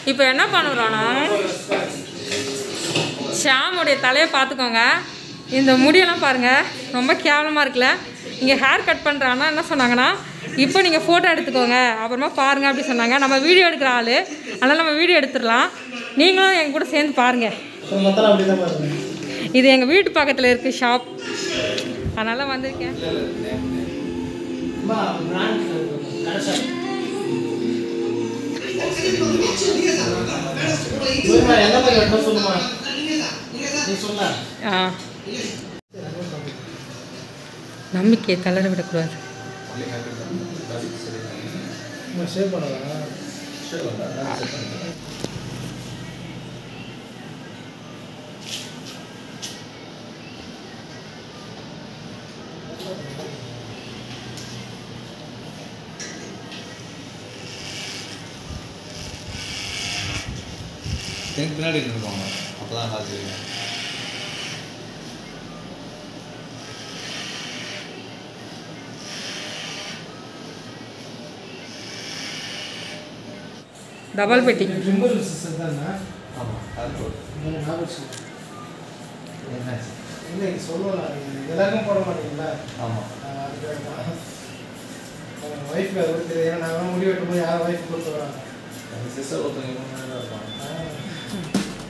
இப்போ என்ன பண்ணுறோன்னா ஷாமுடைய தலையை பார்த்துக்கோங்க இந்த முடியெல்லாம் பாருங்கள் ரொம்ப கேவலமாக இருக்குல்ல இங்கே ஹேர் கட் பண்ணுறாங்கன்னா என்ன சொன்னாங்கன்னா இப்போ நீங்கள் ஃபோட்டோ எடுத்துக்கோங்க அப்புறமா பாருங்கள் அப்படி சொன்னாங்க நம்ம வீடியோ எடுக்கிற ஆள் அதனால் நம்ம வீடியோ எடுத்துடலாம் நீங்களும் எங்கள் கூட சேர்ந்து பாருங்கள் மொத்தம் அப்படி தான் பாருங்க இது எங்கள் வீட்டு பக்கத்தில் இருக்குது ஷாப் அதனால் வந்திருக்கேன் அம்மா பிராண்ட் கடைசா சொல்லுமா எந்த மாதிரி வெட்டணும் சொல்லுமா நீ சொல்ல ஆ நம்பிக்கையை தளர விடக்கூடாது ஷேவ் பண்ணலாம் எனக்கு பின்னாடி இருந்துருவாங்க அப்போ தான் காசு டபுள் பெட்டி ஜிம்பல் சிஸ்டர் தானே ஆமாம் அது போடு. ஞாபகம் என்ன இல்லை சொல்லலாம் எல்லாருக்கும் போட மாட்டீங்களா ஆமாம் ஒய்ஃபுக்கு அது கூட தெரியும் ஏன்னா நாங்கள் முடி வெட்டும் போது யாரும் ஒய்ஃப் கொடுத்து வராங்க எங்கள் சிஸ்டர் ஒருத்தவங்க இவங்க மாதிரி தான் இருப்பாங்க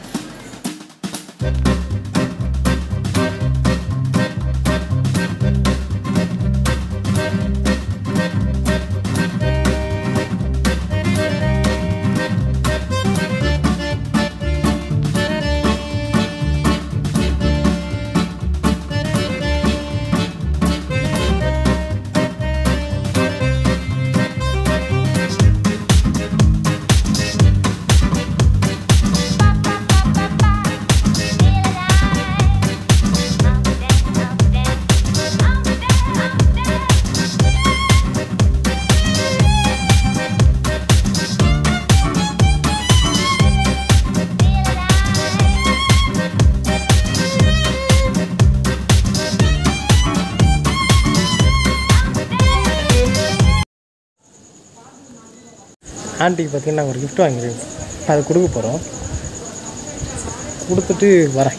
ஆண்டிக்கு பார்த்தீங்கன்னா ஒரு gift வாங்கிருக்கோம் அதை கொடுக்க போகிறோம் கொடுத்துட்டு வரேன்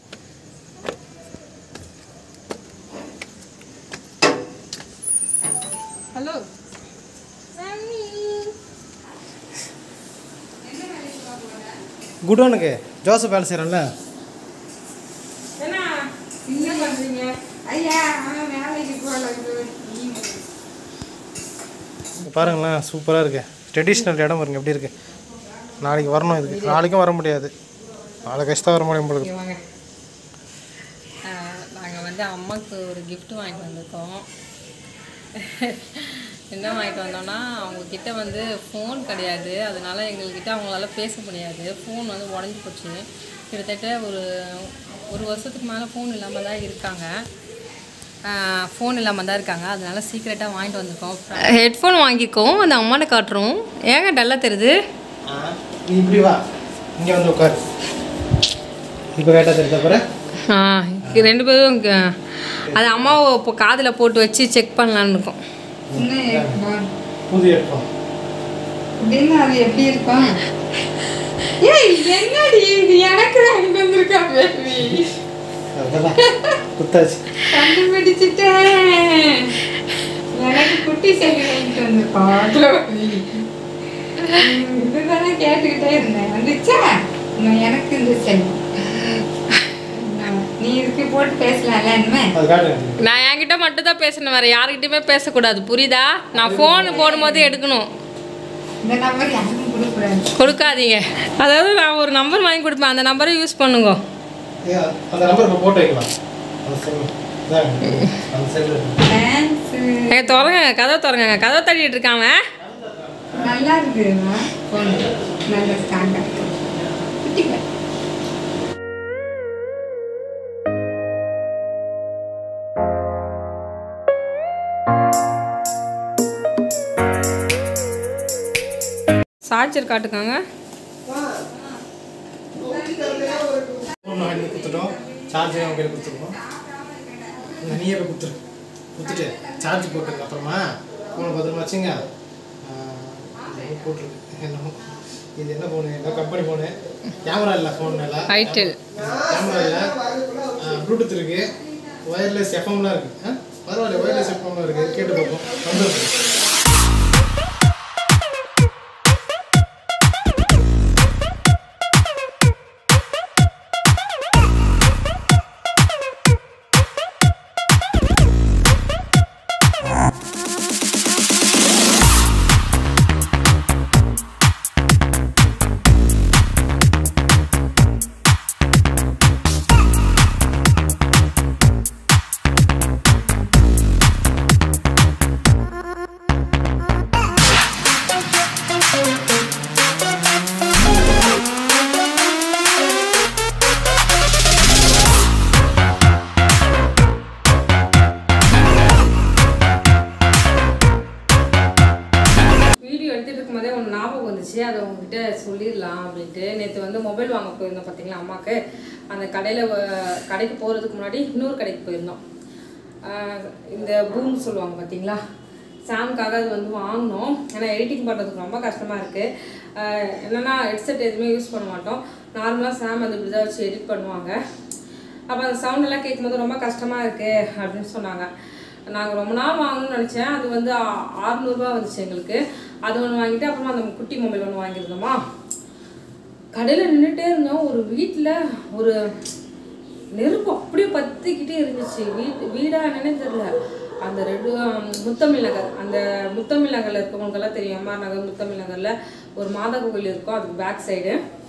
ஹலோ குடோனுக்கு ஜோசப் வேலை செய்கிறோம்ல என்ன என்ன பண்ணுறீங்க ஐயா அவன் வேலைக்கு போகல பாருங்களேன் சூப்பராக இருக்கு ட்ரெடிஷ்னல் இடம் பாருங்க எப்படி இருக்கு நாளைக்கு வரணும் இதுக்கு நாளைக்கும் வர முடியாது நாளை கஷ்டம் வர முடியும் போல இருக்கு. வாங்க நாங்கள் வந்து அம்மாவுக்கு ஒரு gift வாங்கிட்டு வந்திருக்கோம் என்ன வாங்கிட்டு வந்தோம்னா அவங்கக்கிட்ட வந்து ஃபோன் கிடையாது அதனால எங்கள்கிட்ட அவங்களால பேச முடியாது ஃபோன் வந்து உடஞ்சி போச்சு கிட்டத்தட்ட ஒரு ஒரு வருஷத்துக்கு மேலே ஃபோன் இல்லாமல் தான் இருக்காங்க ஃபோன் இல்லாமல் தான் இருக்காங்க அதனால சீக்கிரட்டாக வாங்கிட்டு வந்திருக்கோம் ஹெட்ஃபோன் வாங்கிக்கோம் அந்த அம்மாட்ட காட்டுறோம் ஏங்க டல்லாக தெரியுது நீ இப்படி வா இங்கே வந்து உட்காரு இப்போ கேட்டால் தெரிஞ்ச பிறகு ஆ இது ரெண்டு பேரும் இங்க அது அம்மாவை இப்போ காதில் போட்டு வச்சு செக் பண்ணலான்னு இருக்கோம் இன்னும் இருக்கும். புது ஹெட்ஃபோன் அப்படின்னு அது எப்படி இருக்கும் ஏய் என்னடி இது எனக்கு வாங்கிட்டு வந்திருக்கா பேபி அதெல்லாம் குத்தாச்சு கண்டுபிடிச்சிட்டேன் எனக்கு குட்டி சைக்கிள் வாங்கிட்டு வந்திருக்கோம் க்ளோவி. உம், இதுதானே கேட்டுக்கிட்டே இருந்தேன் வந்துச்சா இன்னும் எனக்கு இந்த சைக்கிள் நீ இதுக்கு போட்டு பேசலாம்ல இனிமே அது காட்டுங்க நான் என்கிட்ட மட்டும் தான் பேசணும் வேறு யாருக்கிட்டையுமே பேசக்கூடாது புரியுதா நான் ஃபோன் போடும்போது எடுக்கணும் இந்த நம்பர் யாருக்கும் கொடுக்கூடாது கொடுக்காதீங்க அதாவது நான் ஒரு நம்பர் வாங்கி கொடுப்பேன் அந்த நம்பரை யூஸ் பண்ணுங்க ஏ, அந்த நம்பர் இப்போ போட்டு வைக்கலாம் அந்த செல்லு இதாங்க அந்த செல்லு தேங்க்ஸ் ஏ திறங்க கதவை திறங்க கதவை தட்டிட்டு இருக்காம நல்லா இருக்குதுமா ஃபோன் நல்ல ஸ்ட்ராங்காக இருக்கு குட்டி பாரு. சார்ஜர் காட்டுக்காங்க ஃபோன் வாங்கி கொடுத்துட்டோம் சார்ஜர் அவங்க கையில் கொடுத்துருக்கோம் இந்த நீயே போய் கொடுத்துரு கொடுத்துட்டு சார்ஜ் போட்டுருக்கு அப்புறமா ஃபோனை பத்திரமா வச்சுங்க ஆஹ், இது போட்டிருக்கு என்னமோ இது என்ன ஃபோனு என்ன கம்பெனி ஃபோனு கேமரா இல்லை ஃபோன் இல்லை ஐட்டல் கேமரா இல்லை ப்ளூடூத் இருக்கு ஒயர்லெஸ் எஃப்எம்லாம் இருக்கு ஆ? பரவாயில்ல ஒயர்லெஸ் எஃப்எம்லாம் இருக்கு கேட்டு பார்ப்போம் வந்துருக்கு வீடியோ எடுத்துட்டு இருக்கும்போதே ஒன்று ஞாபகம் வந்துச்சு அதை உங்ககிட்ட சொல்லிடலாம் அப்படின்ட்டு நேற்று வந்து மொபைல் வாங்க போயிருந்தோம் பார்த்தீங்களா அம்மாவுக்கு அந்த கடையில் கடைக்கு போகிறதுக்கு முன்னாடி இன்னொரு கடைக்கு போயிருந்தோம் ஆஹ் இந்த பூம் சொல்லுவாங்க பார்த்தீங்களா சாம்காக அது வந்து வாங்கினோம் ஏன்னா எடிட்டிங் பண்ணுறதுக்கு ரொம்ப கஷ்டமாக இருக்குது என்னென்னா ஹெட்செட் எதுவுமே யூஸ் பண்ண மாட்டோம் நார்மலாக சாம் வந்து இப்படி தான் வச்சு எடிட் பண்ணுவாங்க அப்போ அந்த சவுண்ட் எல்லாம் கேட்கும்போது ரொம்ப கஷ்டமாக இருக்கு அப்படின்னு சொன்னாங்க நாங்கள் ரொம்ப நாள் வாங்கணும்னு நினச்சேன் அது வந்து ஆ- 600 ரூபாய் வந்துச்சு எங்களுக்கு அது ஒன்று வாங்கிட்டு அப்புறமா அந்த குட்டி மொபைல் ஒன்று வாங்கியிருந்தோமா கடையில் நின்றுட்டே இருந்தோம் ஒரு வீட்டில் ஒரு நெருப்பு அப்படியே பற்றிக்கிட்டே இருந்துச்சு வீட்டு வீடா என்னன்னே தெரியல அந்த ரெண்டு ஆம், முத்தமிழ் நகர் அந்த முத்தமிழ் நகரில் இருக்கவங்களுக்கெல்லாம் தெரியும் எம்ஆர் நகர் முத்தமிழ் நகரில் ஒரு மாதா கோவில் இருக்கும் அதுக்கு பேக் சைடு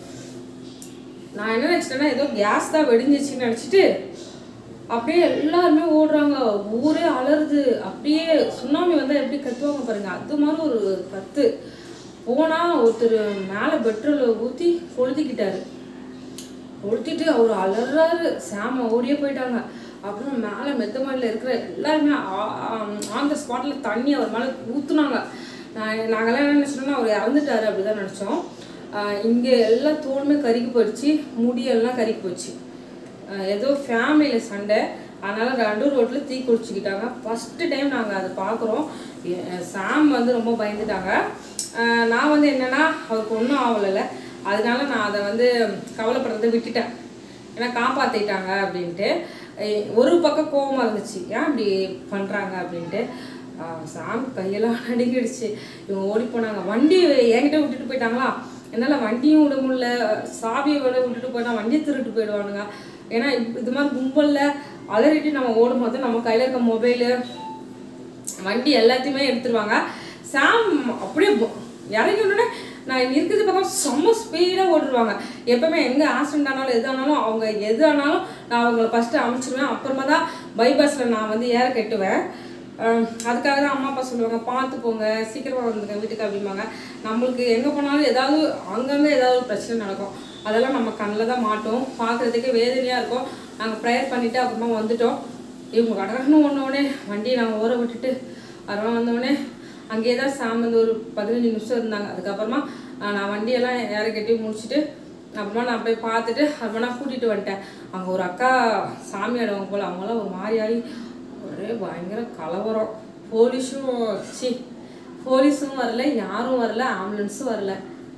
நான் என்ன நினச்சிட்டேன்னா ஏதோ கேஸ் தான் வெடிஞ்சிச்சுன்னு நினச்சிட்டு அப்படியே எல்லாருமே ஓடுறாங்க ஊரே அலறுது அப்படியே சுனாமி வந்தால் எப்படி கத்துவாங்க பாருங்க அது மாதிரி ஒரு கத்து போனால் ஒருத்தர் மேலே பெட்ரோலை ஊற்றி கொளுத்திக்கிட்டாரு கொளுத்திட்டு அவர் அலறாரு சாம ஓடியே போயிட்டாங்க அப்புறம் மேலே மெத்த மாடியில் இருக்கிற எல்லாருமே ஆன் த ஸ்பாட்டில் தண்ணி அவர் மேலே ஊற்றுனாங்க நான் நாங்கள்லாம் என்ன நினச்சோம்னா அவர் இறந்துட்டாரு அப்படி தான் நினச்சோம் இங்கே எல்லா தோலுமே கருகி போயிடுச்சு முடியெல்லாம் கருகி போச்சு ஆஹ் ஏதோ ஃபேமிலியில் சண்டை அதனால் ரெண்டு ரோட்டில் தீ குளிச்சுக்கிட்டாங்க ஃபஸ்ட்டு டைம் நாங்கள் அதை பார்க்குறோம் சாம் வந்து ரொம்ப பயந்துட்டாங்க ஆஹ் நான் வந்து என்னென்னா அவருக்கு ஒன்றும் ஆகலைல்ல அதனால நான் அதை வந்து கவலைப்படுறதை விட்டுட்டேன் ஏன்னா காப்பாற்றிட்டாங்க அப்படின்ட்டு அஹ் ஒரு பக்கம் கோவமா இருந்துச்சு ஏன் இப்படி பண்ணுறாங்க அப்படின்ட்டு ஆஹ் சாம் கையெல்லாம் நடுங்கிடுச்சு இவங்க ஓடி போனாங்க வண்டி என்கிட்ட விட்டுட்டு போயிட்டாங்களா என்னால் வண்டியும் விட முடியல சாவியை விட விட்டுட்டு போயிட்டா வண்டியை திருட்டு போயிடுவானுங்க ஏன்னா இப்ப இது மாதிரி கும்பலில் அலறிட்டு நம்ம ஓடும்போது நம்ம கையில் இருக்க மொபைலு வண்டி எல்லாத்தையுமே எடுத்துருவாங்க சாம் அப்படியே ப- இறங்கி உடனே நான் இங்க இருக்கிறது பக்கம் செம்ம ஸ்பீடாக ஓடிடுவாங்க எப்பவுமே எங்கே ஆக்சிடென்ட் ஆனாலும் எது ஆனாலும் அவங்க எது ஆனாலும் நான் அவங்கள ஃபஸ்ட்டு அமைச்சிருவேன் அப்புறமா தான் பைபாஸில் நான் வந்து ஏற கட்டுவேன் அஹ் அதுக்காக தான் அம்மா அப்பா சொல்லுவாங்க பார்த்து போங்க சீக்கிரமாக வந்துங்க வீட்டுக்கு அப்படிம்பாங்க நம்மளுக்கு எங்கே போனாலும் ஏதாவது அங்கங்கே ஏதாவது ஒரு பிரச்சனை நடக்கும் அதெல்லாம் நம்ம கண்ணில் தான் மாட்டோம் பார்க்குறதுக்கே வேதனையாக இருக்கும் நாங்கள் ப்ரேயர் பண்ணிவிட்டு அப்புறமா வந்துட்டோம் இவங்க கடகடன்னு ஒன்றோடனே வண்டியை நாங்கள் ஊற விட்டுட்டு அப்புறமா வந்தோடனே அங்கேயே தான் சாமந்து ஒரு பதினஞ்சு நிமிஷம் இருந்தாங்க அதுக்கப்புறமா ஆஹ், நான் வண்டியெல்லாம் ஏற கட்டி முடிச்சுட்டு அப்புறமா நான் போய் பார்த்துட்டு அப்புறமா நான் கூட்டிகிட்டு வந்துட்டேன் அங்கே ஒரு அக்கா சாமி ஆடுவாங்க போல் அவங்களாம் ஒரு மாதிரி ஆகி ஒரே பயங்கர கலவரம் போலீஸும் சி போலீஸும் வரல யாரும் வரல ஆம்புலன்ஸும் வரல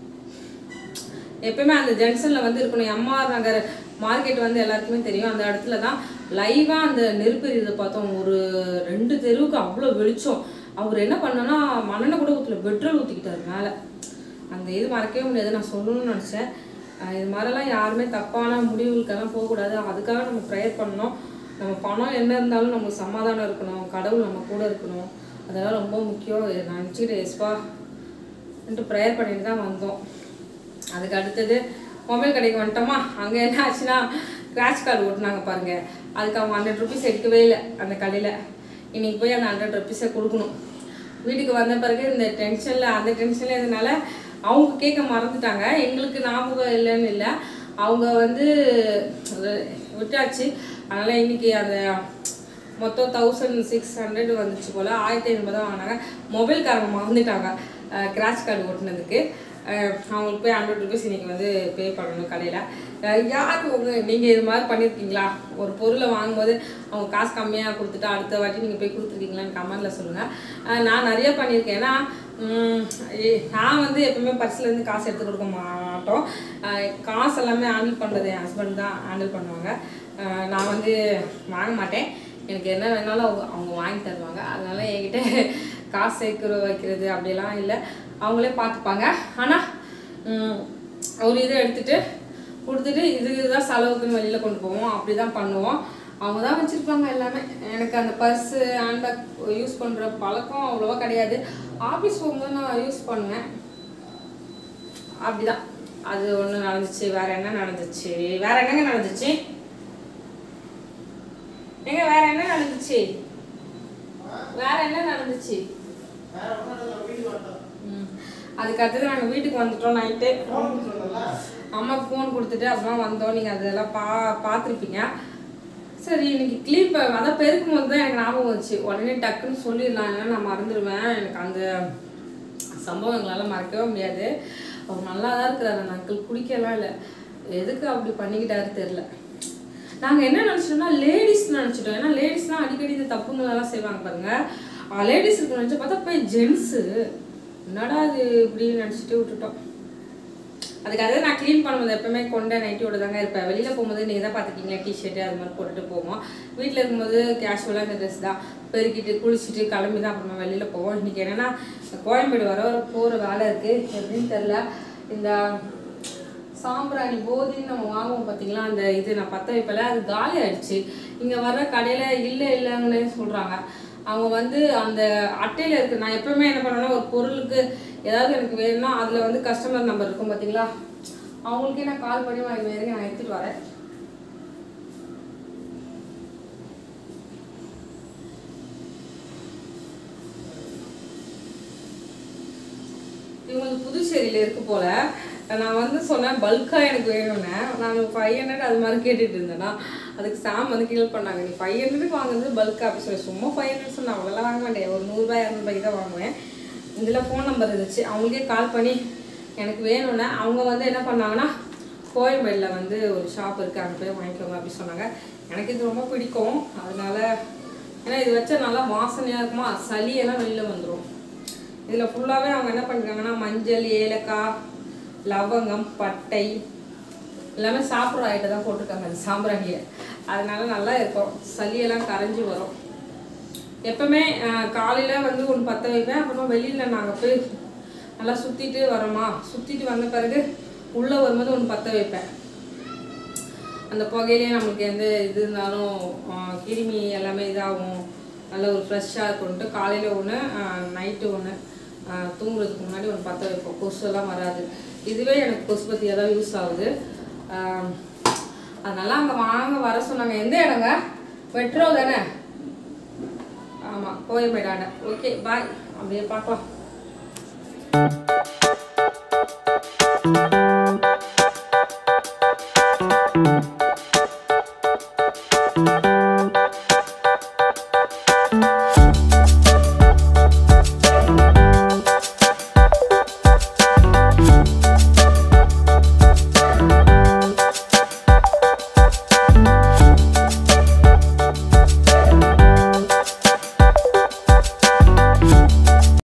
எப்பயுமே அந்த ஜங்ஷனில் வந்து இருக்கணும் எம்ஆர் நகர் மார்க்கெட் வந்து எல்லாருக்குமே தெரியும் அந்த இடத்துல தான் லைவாக அந்த நெருப்பு எரியுறதை பார்த்தோம் ஒரு ரெண்டு தெருவுக்கு அவ்வளோ வெளிச்சம் அவர் என்ன பண்ணனா மண்ணெண்ணை கூட ஊற்றல பெட்ரோல் ஊற்றிக்கிட்டாரு மேலே அந்த இது மறக்கவே முடியாது நான் சொல்லணும்னு நினச்சேன் அஹ் இது மாதிரிலாம் யாருமே தப்பான முடிவுகளுக்கெல்லாம் போகக்கூடாது அதுக்காக நம்ம ப்ரேயர் பண்ணணும் நம்ம பணம் என்ன இருந்தாலும் நமக்கு சமாதானம் இருக்கணும் கடவுள் நம்ம கூட இருக்கணும் அதெல்லாம் ரொம்ப முக்கியம் நான் நினச்சிக்கிட்டு எஸ்பா ப்ரேயர் பண்ணிட்டு தான் வந்தோம் அதுக்கு அடுத்தது மொபைல் கடைக்கு வந்துட்டோமா அங்கே என்ன ஆச்சுன்னா கிராச் கார்டு ஓட்டுனாங்க பாருங்க அதுக்கு அவங்க ஹண்ட்ரட் ருபீஸ் எடுக்கவே இல்லை அந்த கடையில் இன்னைக்கு போய் அந்த ஹண்ட்ரட் ருபீஸை கொடுக்கணும் வீட்டுக்கு வந்த பிறகு இந்த டென்ஷனில் அந்த டென்ஷனில் இருந்தனால அவங்க கேட்க மறந்துட்டாங்க எங்களுக்கு ஞாபகம் இல்லைன்னு இல்லை அவங்க வந்து அது விட்டாச்சு அதனால் இன்னைக்கு அந்த மொத்தம் தௌசண்ட் சிக்ஸ் ஹண்ட்ரட் வந்துச்சு போல் ஆயிரத்தி ஐநூறு தான் வாங்கினாங்க மொபைல்காரங்க மறந்துட்டாங்க கிராச் கார்டு ஓட்டுனதுக்கு அஹ் அவங்களுக்கு போய் ஹண்ட்ரட் ருபீஸ் இன்னைக்கு வந்து பே பண்ணணும் கடையில் யாருக்கு உங்கள் நீங்கள் இது மாதிரி பண்ணியிருக்கீங்களா ஒரு பொருளை வாங்கும்போது அவங்க காசு கம்மியாக கொடுத்துட்டு அடுத்த வாட்டி நீங்கள் போய் கொடுத்துருக்கீங்களான்னு கமெண்ட்டில் சொல்லுங்கள் நான் நிறைய பண்ணியிருக்கேன் ஏன்னா உம், ஏ- நான் வந்து எப்பவுமே பர்ஸ்லேருந்து காசு எடுத்து கொடுக்க மாட்டோம் ஆஹ் காசு எல்லாமே ஹேண்டில் பண்ணுறது என் ஹஸ்பண்ட் தான் ஹேண்டில் பண்ணுவாங்க ஆஹ் நான் வந்து வாங்க மாட்டேன் எனக்கு என்ன வேணாலும் அவங்க அவங்க வாங்கி தருவாங்க அதனால என்கிட்ட காசு சேர்க்கிற வைக்கிறது அப்படியெல்லாம் இல்லை அவங்களே பார்த்துப்பாங்க ஆனால் ஒரு இதை எடுத்துட்டு கொடுத்துட்டு இதுதான் செலவுக்குன்னு வெளியில் கொண்டு போவோம் அப்படி தான் பண்ணுவோம் அவங்க தான் வச்சுருப்பாங்க எல்லாமே எனக்கு அந்த பர்ஸு ஹேண்ட்பேக் யூஸ் பண்ணுற பழக்கம் அவ்வளோவா கிடையாது ஆஃபீஸ் போகும்போது நான் யூஸ் பண்ணுவேன் அப்படிதான் அது ஒன்று நடந்துச்சு வேற என்ன நடந்துச்சு வேற என்னங்க நடந்துச்சு எங்க வேற என்ன நடந்துச்சு வேற என்ன நடந்துச்சு ம். அதுக்கு அடுத்தது நாங்கள் வீட்டுக்கு வந்துட்டோம் நைட்டு அம்மாவுக்கு ஃபோன் கொடுத்துட்டு அப்புறம் வந்தோம் நீங்கள் அதெல்லாம் பா பார்த்துருப்பீங்க சரி இன்னைக்கு கிளீப் அதான் பெருக்கும் போது தான் எனக்கு ஞாபகம் வந்துச்சு உடனே டக்குன்னு சொல்லிடலாம் இல்லைன்னா நான் மறந்துடுவேன் எனக்கு அந்த சம்பவம் எங்களால் மறக்கவே முடியாது அவர் நல்லா தான் இருக்கிறாரு அந்த அங்கிள் குடிக்கலாம் இல்லை எதுக்கு அப்படி பண்ணிக்கிட்டாரு தெரில நாங்கள் என்ன நினச்சிட்டோம்னா லேடிஸ் நினச்சிட்டோம் ஏன்னா லேடிஸ்லாம் அடிக்கடி இந்த தப்புங்களெல்லாம் செய்வாங்க பாருங்க லேடிஸ் இருக்கு நினச்சி பார்த்தா போய் ஜென்ஸு என்னடா இது இப்படின்னு நினச்சிட்டு விட்டுட்டோம் அதுக்காக நான் க்ளீன் பண்ணும்போது எப்பவுமே கொண்ட நைட்டியோட தாங்க இருப்பேன் வெளியில் போகும்போது நீங்கள் தான் பார்த்துருக்கீங்களா டிஷர்ட்டு அது மாதிரி போட்டுட்டு போவோம் வீட்டில் இருக்கும்போது கேஷுவலாக இந்த ட்ரெஸ் தான் பெருக்கிட்டு குளிச்சுட்டு கிளம்பி தான் அப்புறமா வெளியில் போவோம் இன்றைக்கி என்னென்னா கோயம்பேடு வர வர போகிற வேலை இருக்குது எப்படின்னு தெரில இந்த சாம்பிராணி போதின்னு நம்ம வாங்குவோம் பார்த்தீங்களா அந்த இது நான் பற்ற வைப்பல அது காலி ஆயிடுச்சு இங்கே வர்ற கடையில் இல்லை இல்லைங்கன்னே சொல்கிறாங்க அவங்க வந்து அந்த அட்டையில் இருக்கு நான் எப்பவுமே என்ன பண்ணுவேன்னா ஒரு பொருளுக்கு ஏதாவது எனக்கு வேணும்னா அதில் வந்து கஸ்டமர் நம்பர் இருக்கும் பார்த்தீங்களா அவங்களுக்கே நான் கால் பண்ணி வாங்கி வேறுங்க நான் எடுத்துகிட்டு வரேன் இவங்களுக்கு புதுச்சேரியில் இருக்கு போல நான் வந்து சொன்னேன் பல்காக எனக்கு வேணும்னு நான் ஃபைவ் ஹண்ட்ரட் அது மாதிரி கேட்டுட்டு இருந்தேன்னா அதுக்கு சாம் வந்து கீழ் பண்ணாங்க நீ ஃபைவ் ஹண்ட்ரடுக்கு வாங்குறது பல்க் அப்படி சொல்லி சும்மா ஃபைவ் ஹண்ட்ரட் சொன்னேன் அவ்வளோலாம் வாங்க மாட்டேன் ஒரு நூறுரூபா இரநூறுபாய்க்கு தான் வாங்குவேன் இதில் ஃபோன் நம்பர் இருந்துச்சு அவங்களுக்கே கால் பண்ணி எனக்கு வேணும்னா அவங்க வந்து என்ன பண்ணாங்கன்னா கோயம்பேடில் வந்து ஒரு ஷாப் இருக்குது அங்கே போய் வாங்கிக்கோங்க அப்படி சொன்னாங்க எனக்கு இது ரொம்ப பிடிக்கும் அதனால ஏன்னா இது வச்சா நல்லா வாசனையாக இருக்குமா சளியெல்லாம் வெளியில் வந்துடும் இதில் ஃபுல்லாகவே அவங்க என்ன பண்ணிருக்காங்கன்னா மஞ்சள் ஏலக்காய் லவங்கம் பட்டை எல்லாமே சாப்பிட்ற ஐட்டம் தான் போட்டிருக்காங்க அந்த சாம்பிராணியை அதனால நல்லா இருக்கும் சளியெல்லாம் கரைஞ்சி வரும் எப்பவுமே காலையில் வந்து ஒன்று பற்ற வைப்பேன் அப்புறமா வெளியில் நாங்கள் போய் நல்லா சுற்றிட்டு வரோமா சுற்றிட்டு வந்த பிறகு உள்ளே வரும்போது ஒன்று பற்ற வைப்பேன் அந்த புகையிலே நம்மளுக்கு எந்த இது இருந்தாலும் ஆ, கிருமி எல்லாமே இதாகும் நல்ல ஒரு ஃப்ரெஷ்ஷாக இருக்கும்ட்டு காலையில் ஒன்று நைட்டு ஒன்று தூங்குறதுக்கு முன்னாடி ஒன்று பற்ற வைப்போம் கொசுலாம் வராது இதுவே எனக்கு கொசு பற்றியாக தான் யூஸ் ஆகுது ஆ, அதனால அங்கே வாங்க வர சொன்னாங்க எந்த இடங்க மெட்ரோ தானே ஆமாம் கோயம்பேடாண்ட ஓகே பாய் அப்படியே பார்க்கலாம் ஆ